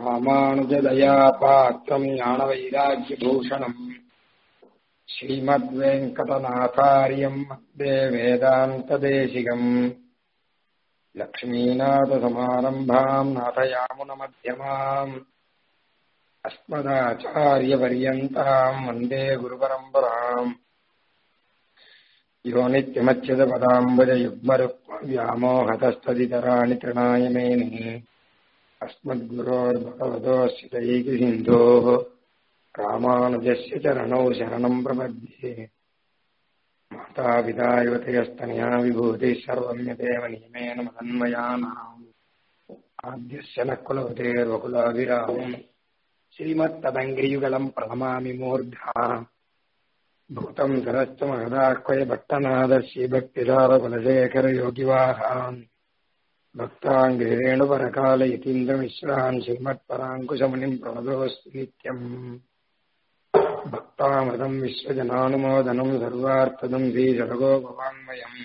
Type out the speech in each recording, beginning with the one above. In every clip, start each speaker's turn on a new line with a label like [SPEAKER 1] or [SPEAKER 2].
[SPEAKER 1] ராமானுஜதயா பாத்திரம் ஞானவைராக்கியபூஷணம் श्रीमद्वेङ्कटनाथार्यम् मध्ये वेदान्तदेशिकम् लक्ष्मीनाथसमारम्भाम् नाथयामुनमध्यमाम् अस्मदाचार्यपर्यन्ताम् वन्दे गुरुपरम्पराम् यो नित्यमच्युतपदाम्बुजयुग्मरुक्मव्यामोहतस्तदितराणि तृणाय मेने अस्मद्गुरोर्भगवतोऽस्य दैकसिन्धोः रामानुजस्य चरणौ शरणम् प्रपद्ये मातापिता युवतयस्तनया विभूतिः सर्वम् यदेव नियमेन मदन्मयानाम् आद्यस्य न कुलवतेर्वकुलाभिरामम् श्रीमत्तदङ्ग्रियुगलम् प्रणमामि मूर्धा भूतम् सरश्च महदाह्वय भट्टनादर्शि भक्तिधारकुलशेखरयोगिवाहान् भक्ताङ्गिरेणुपरकालयतीन्द्रमिश्रान् श्रीमत्पराङ्कुशमुनिम् प्रणतोऽस्तु नित्यम् भक्तामृतम् विश्वजनानुमोदनम् सर्वार्थदम् श्रीशरगोपवाङ्मयम्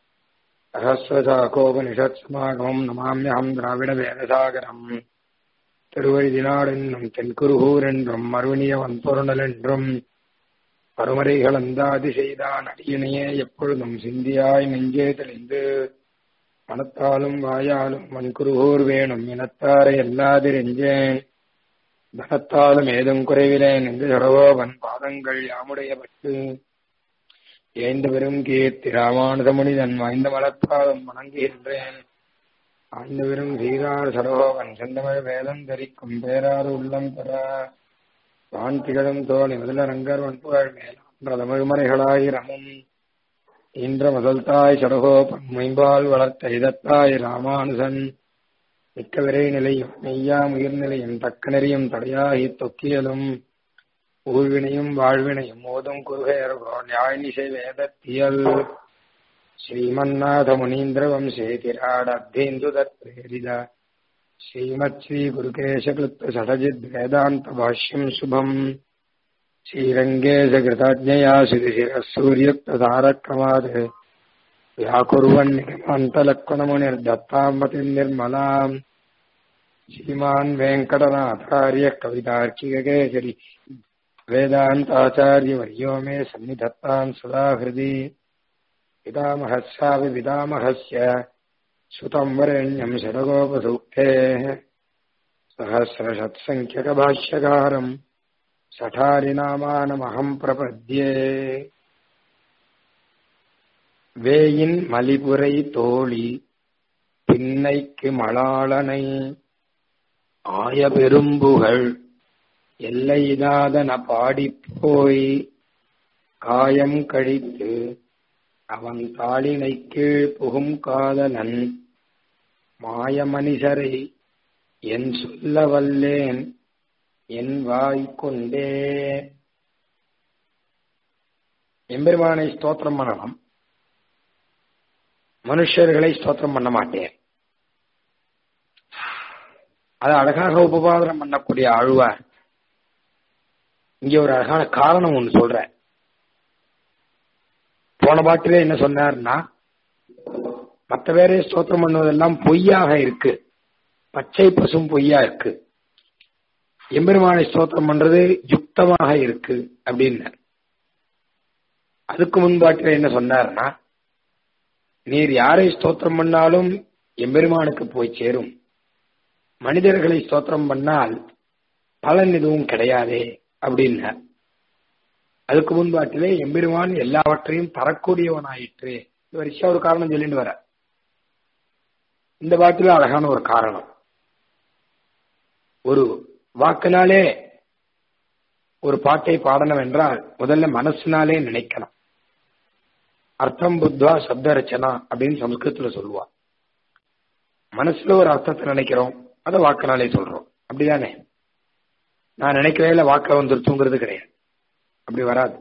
[SPEAKER 1] सहस्रशाकोपनिषत्समागमम् नमाम्यहम् द्राविडवेदसागरम् திருவழிதினாடென்னும் தென்குருகூர் என்றும் மறுவினியவன் பொருணல் என்றும் பருமறைகள் அந்தாதி செய்தான் அடியினையே எப்பொழுதும் சிந்தியாய் நெஞ்சே தெளிந்து மனத்தாலும் வாயாலும் மண்குருகூர் வேணும் இனத்தாரை எல்லாதிரெஞ்சேன் தனத்தாலும் ஏதும் குறைவிலேன் என்று சரவோபன் பாதங்கள் யாமுடைய பட்டு ஏந்த பெரும் கீர்த்தி ராமானுத முனிதன் வாய்ந்த மலப்பாதம் வணங்குகின்றேன் ஆண்டு பெரும் சீரார் சரவோபன் செந்தமிழ் வேதம் தரிக்கும் பேராறு உள்ளம் பெற வான் திகழும் தோழி முதலரங்கர் வன்புகழ் மேலான்ற தமிழ்மறைகளாயிரமும் இன்ற முதல் தாய் சடகோபன் மைம்பால் வளர்த்த இதத்தாய் ராமானுசன் மிக்க விரை நிலையும் மெய்யாம் உயிர்நிலையும் தக்க நெறியும் தடையாகி தொக்கியலும் ஊழ்வினையும் வாழ்வினையும் மோதும் குருகேரகோ நியாயநிசை வேதத்தியல் ஸ்ரீமன்னாத முனீந்திர வம்சேதிராடத்தேந்து தத்ரேரித ஸ்ரீமத் ஸ்ரீ குருகேசகிருத்த சடஜித் வேதாந்த பாஷ்யம் சுபம் श्रीरङ्गेशकृताज्ञया श्रीशिरः सूर्युक्तधारक्रमात् व्याकुर्वन्निगमान्तलक्ष्मणमुनिर्दत्ताम् निर्मलाम् श्रीमान् वेङ्कटनाथार्यः कवितार्किककेसरि वेदान्ताचार्यवर्यो मे सन्निधत्ताम् सदा हृदि पितामहस्यापि पितामहस्य सुतम् वरेण्यम् शरगोपसूक्तेः सहस्रशत्सङ्ख्यकभाष्यकारम् சட்டாரிநாமானமகம் பிரபத்யே வேயின் மலிபுரை தோழி பின்னைக்கு மளாளனை ஆய பெரும்புகள் எல்லைதாதன பாடிப்போய் காயம் கழித்து அவன் தாளினை கீழ் புகும் காதலன் மாய மனிதரை என் சொல்ல வல்லேன் என் வாய் கொண்டே எம்பெருமானை ஸ்தோத்திரம் பண்ணலாம் மனுஷர்களை ஸ்தோத்திரம் பண்ண மாட்டேன் அது அழகாக உபபாதனம் பண்ணக்கூடிய ஆழ்வார் இங்க ஒரு அழகான காரணம் ஒன்று சொல்ற போன பாட்டிலே என்ன சொன்னார்னா மற்ற பேரை ஸ்தோத்திரம் பண்ணுவதெல்லாம் பொய்யாக இருக்கு பச்சை பசும் பொய்யா இருக்கு எம்பெருமானை ஸ்தோத்திரம் பண்றது யுக்தமாக இருக்கு அப்படின்னு அதுக்கு முன்பாட்டில் என்ன சொன்னார்னா நீர் யாரை ஸ்தோத்திரம் பண்ணாலும் எம்பெருமானுக்கு போய் சேரும் மனிதர்களை ஸ்தோத்திரம் பண்ணால் பலன் எதுவும் கிடையாதே அப்படின்னார் அதுக்கு முன்பாட்டிலே எம்பெருமான் எல்லாவற்றையும் தரக்கூடியவனாயிற்று இந்த வரிசையா ஒரு காரணம் சொல்லிட்டு வர இந்த பாட்டில அழகான ஒரு காரணம் ஒரு வாக்குனாலே ஒரு பாட்டை பாடணும் என்றால் முதல்ல மனசுனாலே நினைக்கணும் அர்த்தம் புத்வா சப்த ரச்சனா அப்படின்னு சமஸ்கிருத்துல சொல்லுவா மனசுல ஒரு அர்த்தத்தை நினைக்கிறோம் அதை வாக்குனாலே சொல்றோம் அப்படிதானே நான் நினைக்கிறேன் வாக்க வந்துருச்சுங்கிறது கிடையாது அப்படி வராது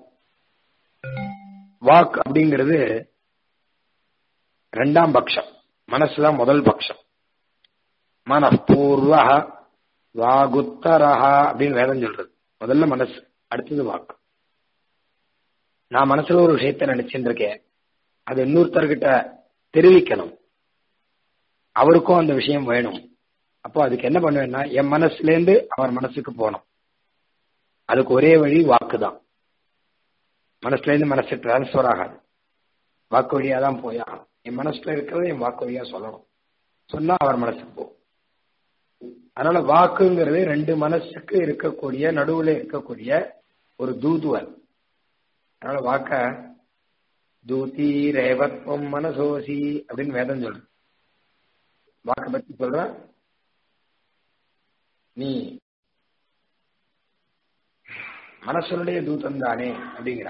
[SPEAKER 1] வாக் அப்படிங்கிறது ரெண்டாம் பட்சம் மனசுதான் முதல் பட்சம் மனப்பூர்வ வாகுத்தரஹா அப்படின்னு வேதம் சொல்றது முதல்ல மனசு அடுத்தது வாக்கு நான் மனசுல ஒரு விஷயத்த நினைச்சுட்டு இருக்கேன் அது இன்னொருத்தர்கிட்ட தெரிவிக்கணும் அவருக்கும் அந்த விஷயம் வேணும் அப்போ அதுக்கு என்ன பண்ணுவேன்னா என் மனசுல இருந்து அவர் மனசுக்கு போகணும் அதுக்கு ஒரே வழி வாக்கு தான் மனசுல இருந்து மனசு டிரான்ஸ்பர் ஆகாது வாக்கு வழியா தான் போய் ஆகணும் என் மனசுல இருக்கிறத என் வாக்கு வழியா சொல்லணும் சொன்னா அவர் மனசுக்கு போகும் அதனால வாக்குங்கிறது ரெண்டு மனசுக்கு இருக்கக்கூடிய நடுவுல இருக்கக்கூடிய ஒரு தூதுவல் அதனால வாக்க தூதி ரேவத்வம் மனசோசி அப்படின்னு வேதம் சொல்ற வாக்க பத்தி சொல்ற நீ மனசனுடைய தூதம் தானே அப்படிங்கிற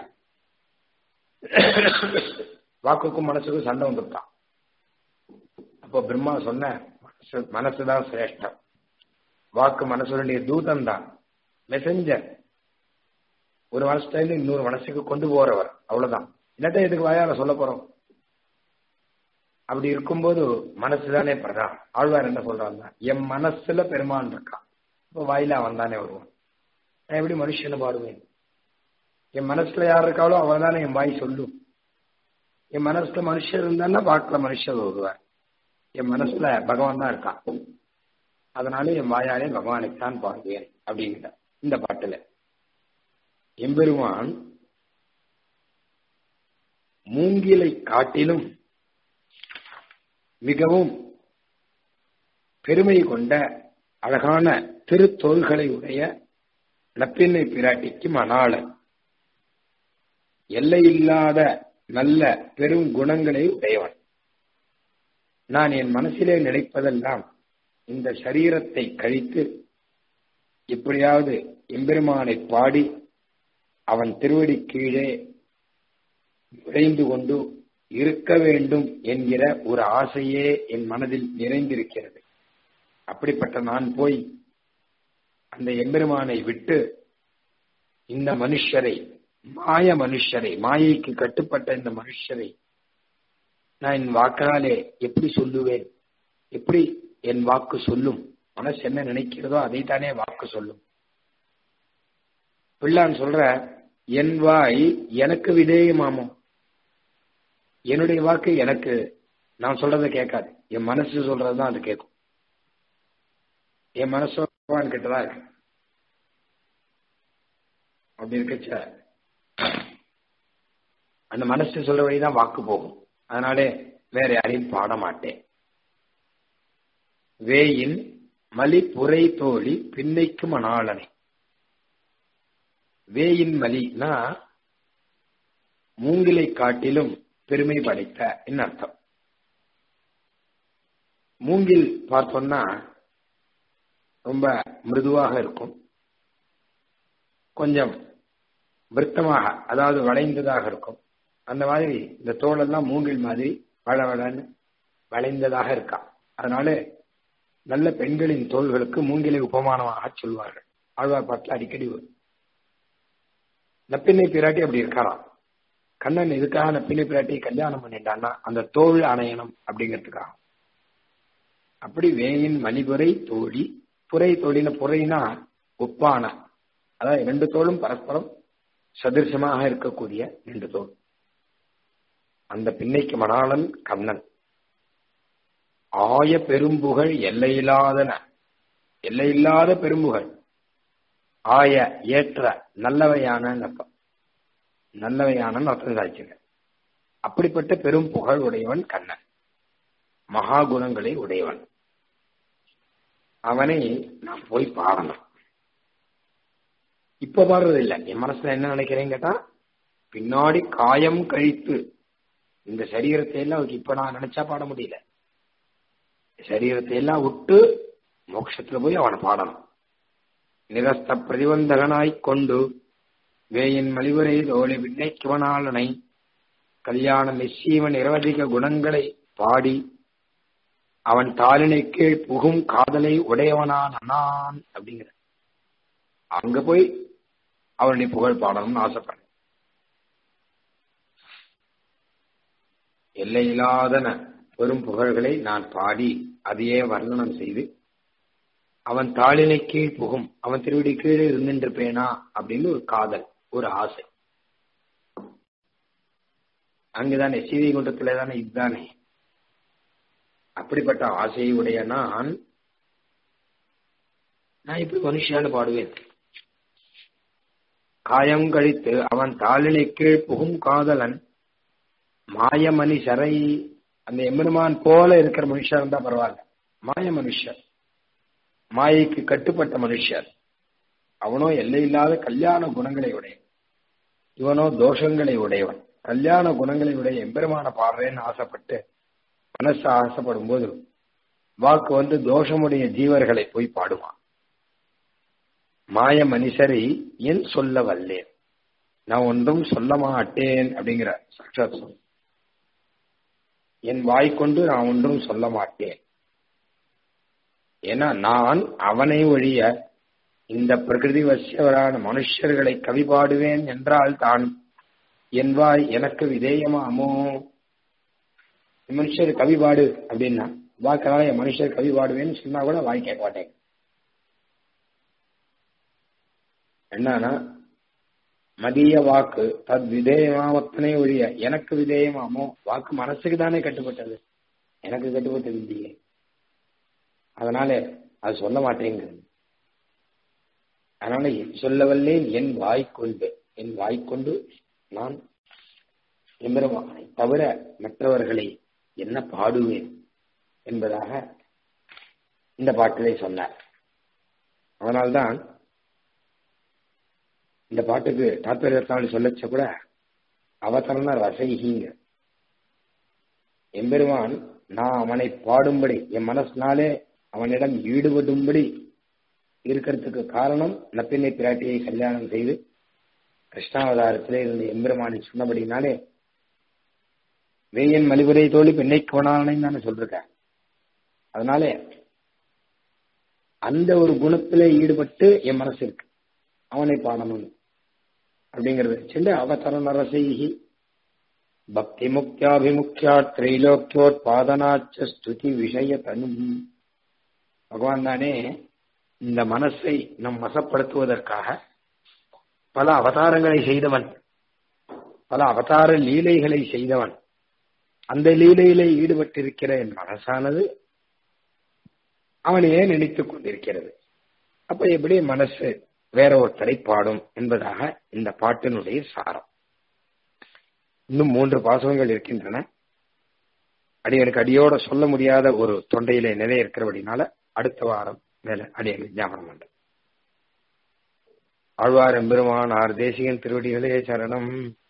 [SPEAKER 1] வாக்குக்கும் மனசுக்கும் சண்டை வந்துட்டான் அப்போ பிரம்மா சொன்ன மனசு மனசுதான் சிரேஷ்டம் வாக்கு மனசுடைய தூதம் தான் மெசஞ்சர் ஒரு மனசுல இருந்து இன்னொரு மனசுக்கு கொண்டு போறவர் அவ்வளவுதான் இல்லாட்டா எதுக்கு வாயால சொல்ல போறோம் அப்படி இருக்கும்போது மனசுதானே பிரதான் ஆழ்வார் என்ன சொல்றாங்க என் மனசுல பெருமான் இருக்கான் இப்போ வாயில அவன் தானே வருவான் நான் எப்படி மனுஷன்னு பாடுவேன் என் மனசுல யார் இருக்காளோ அவன் தானே என் வாய் சொல்லும் என் மனசுல மனுஷர் இருந்தான்னா வாக்குல மனுஷர் வருவார் என் மனசுல பகவான் தான் இருக்கான் அதனால என் வாயாலே பகவானுக்கு தான் பாடுவேன் அப்படிங்கிற இந்த பாட்டுல எம்பெருமான் மூங்கிலை காட்டிலும் மிகவும் பெருமை கொண்ட அழகான திருத்தோள்களை உடைய நப்பின்னை பிராட்டிக்கு மணாளன் எல்லையில்லாத நல்ல பெரும் குணங்களை உடையவன் நான் என் மனசிலே நினைப்பதெல்லாம் இந்த சரீரத்தை கழித்து எப்படியாவது எம்பெருமானை பாடி அவன் திருவடி கீழே விரைந்து கொண்டு இருக்க வேண்டும் என்கிற ஒரு ஆசையே என் மனதில் நிறைந்திருக்கிறது அப்படிப்பட்ட நான் போய் அந்த எம்பெருமானை விட்டு இந்த மனுஷரை மாய மனுஷரை மாயைக்கு கட்டுப்பட்ட இந்த மனுஷரை நான் என் வாக்கினாலே எப்படி சொல்லுவேன் எப்படி என் வாக்கு சொல்லும் மனசு என்ன நினைக்கிறதோ அதைத்தானே வாக்கு சொல்லும் பிள்ளான் சொல்ற என் வாய் எனக்கு விதேயமாமோ என்னுடைய வாக்கு எனக்கு நான் சொல்றதை கேட்காது என் மனசு சொல்றதுதான் அது கேட்கும் என் மனசு பகவான் கிட்டதான் இருக்கு அப்படி இருக்கச்ச அந்த மனசு சொல்ற வழிதான் வாக்கு போகும் அதனாலே வேற யாரையும் பாட மாட்டேன் வேயின் மலி புரை தோழி பின்னைக்கு மணாளனை வேயின் மலினா மூங்கிலை காட்டிலும் பெருமை படைத்த என்ன அர்த்தம் மூங்கில் பார்த்தோம்னா ரொம்ப மிருதுவாக இருக்கும் கொஞ்சம் விருத்தமாக அதாவது வளைந்ததாக இருக்கும் அந்த மாதிரி இந்த தோலெல்லாம் மூங்கில் மாதிரி வளவளன்னு வளைந்ததாக இருக்கா அதனால நல்ல பெண்களின் தோள்களுக்கு மூங்கிலை உபமானமாக சொல்வார்கள் ஆழ்வார் பாட்டில் அடிக்கடி வரும் நப்பிண்ணை பிராட்டி அப்படி இருக்காராம் கண்ணன் எதுக்காக நப்பிண்ணை பிராட்டியை கல்யாணம் பண்ணிட்டான்னா அந்த தோல் அணையணும் அப்படிங்கிறதுக்காக அப்படி வேயின் மணிபுரை தோழி புரை தோழின புரைனா ஒப்பான அதாவது ரெண்டு தோளும் பரஸ்பரம் சதிர்சமாக இருக்கக்கூடிய ரெண்டு தோல் அந்த பின்னைக்கு மணாளன் கண்ணன் ஆய பெரும்புகழ் எல்லையில்லாதன எல்லையில்லாத பெரும்புகழ் ஆய ஏற்ற நல்லவையான அர்த்தம் நல்லவையான அர்த்தம் சாதிச்சுங்க அப்படிப்பட்ட பெரும் புகழ் உடையவன் கண்ணன் மகா குணங்களை உடையவன் அவனை நான் போய் பாடணும் இப்ப பாடுறது இல்லை என் மனசுல என்ன நினைக்கிறேன் கேட்டா பின்னாடி காயம் கழித்து இந்த சரீரத்தை எல்லாம் இப்ப நான் நினைச்சா பாட முடியல சரீரத்தை எல்லாம் விட்டு மோட்சத்துல போய் அவனை பாடணும் நிரஸ்த பிரதிபந்தகனாய் கொண்டு வேயின் மலிவுரை தோழி விண்ணைக்குவனாளனை கல்யாண நிச்சீவ நிரவதிக குணங்களை பாடி அவன் தாளினை கீழ் புகும் காதலை உடையவனான் அண்ணான் அப்படிங்கிற அங்க போய் அவனுடைய புகழ் பாடணும்னு ஆசைப்படுறேன் எல்லையில்லாதன பெரும் புகழ்களை நான் பாடி அதையே வர்ணனம் செய்து அவன் தாளினை கீழ் புகும் அவன் திருவடி கீழே இருந்திருப்பேனா அப்படின்னு ஒரு காதல் ஒரு ஆசை அங்குதானே சீதை குண்டத்துல தானே இதுதானே அப்படிப்பட்ட ஆசையுடைய நான் நான் இப்படி மனுஷான்னு பாடுவேன் காயம் கழித்து அவன் தாளினை கீழ் புகும் காதலன் மாய மனுஷரை அந்த எம்பெருமான் போல இருக்கிற மனுஷர் இருந்தா பரவாயில்ல மாய மனுஷர் மாயைக்கு கட்டுப்பட்ட மனுஷர் அவனோ எல்லையில்லாத கல்யாண குணங்களை உடைய இவனோ தோஷங்களை உடையவன் கல்யாண குணங்களை உடைய எம்பெருமான பாடுறேன்னு ஆசைப்பட்டு மனசு ஆசைப்படும் போது வாக்கு வந்து தோஷமுடைய ஜீவர்களை போய் பாடுவான் மாய மனுஷரை என் சொல்ல வல்லேன் நான் ஒன்றும் சொல்ல மாட்டேன் அப்படிங்கிற சாட்சாத் சொல் என் வாய் கொண்டு நான் ஒன்றும் சொல்ல மாட்டேன் ஏன்னா நான் அவனை ஒழிய இந்த பிரகிருதி வசியவரான மனுஷர்களை கவி பாடுவேன் என்றால் தான் என் வாய் எனக்கு விதேயமாமோ மனுஷர் கவி பாடு அப்படின்னா வாக்கனால என் மனுஷர் கவி பாடுவேன்னு சொன்னா கூட வாய் கேட்க மாட்டேன் என்னன்னா மதிய வாக்கு தத் விதேயமாவத்தனே ஒழிய எனக்கு விதேயமாமோ வாக்கு மனசுக்கு தானே கட்டுப்பட்டது எனக்கு கட்டுப்பட்டது இல்லையே அதனால அது சொல்ல மாட்டேங்கிறது அதனால சொல்லவல்லேன் என் வாய்க்கொண்டு என் வாய்க்கொண்டு நான் எம்பெருமானை தவிர மற்றவர்களை என்ன பாடுவேன் என்பதாக இந்த பாட்டிலே சொன்னார் அதனால்தான் இந்த பாட்டுக்கு தாத்பரியத்தாள் சொல்லச்ச கூட அவசரம்னா ரசைகிங்க எம்பெருமான் நான் அவனை பாடும்படி என் மனசினாலே அவனிடம் ஈடுபடும்படி இருக்கிறதுக்கு காரணம் நப்பினை பிராட்டியை கல்யாணம் செய்து கிருஷ்ணாவதாரத்திலே இருந்த எம்பெருமானை சொன்னபடினாலே வேயன் மலிபுரை தோழி பெண்ணை கோணானேன்னு தானே சொல்றேன் அதனாலே அந்த ஒரு குணத்திலே ஈடுபட்டு என் மனசு இருக்கு அவனை பாடணும் அப்படிங்கறது சென்று அவதர நரசைகி பக்தி முக்தியாபிமுக்கியா திரைலோக்கியோட் பாதனாச்ச ஸ்துதி விஷய தனும் பகவான் தானே இந்த மனசை நம் வசப்படுத்துவதற்காக பல அவதாரங்களை செய்தவன் பல அவதார லீலைகளை செய்தவன் அந்த லீலையிலே ஈடுபட்டிருக்கிற என் மனசானது அவனையே நினைத்துக் கொண்டிருக்கிறது அப்ப எப்படி மனசு வேற ஒருத்தரை பாடும் என்பதாக இந்த பாட்டினுடைய சாரம் இன்னும் மூன்று பாசகங்கள் இருக்கின்றன அடியனுக்கு அடியோட சொல்ல முடியாத ஒரு தொண்டையிலே நிலை இருக்கிறபடினால அடுத்த வாரம் மேல அடியனுக்கு ஞாபகம் பண்றேன் ஆழ்வார் எம்பெருமான் ஆர் தேசிகன் திருவடிகளே சரணம்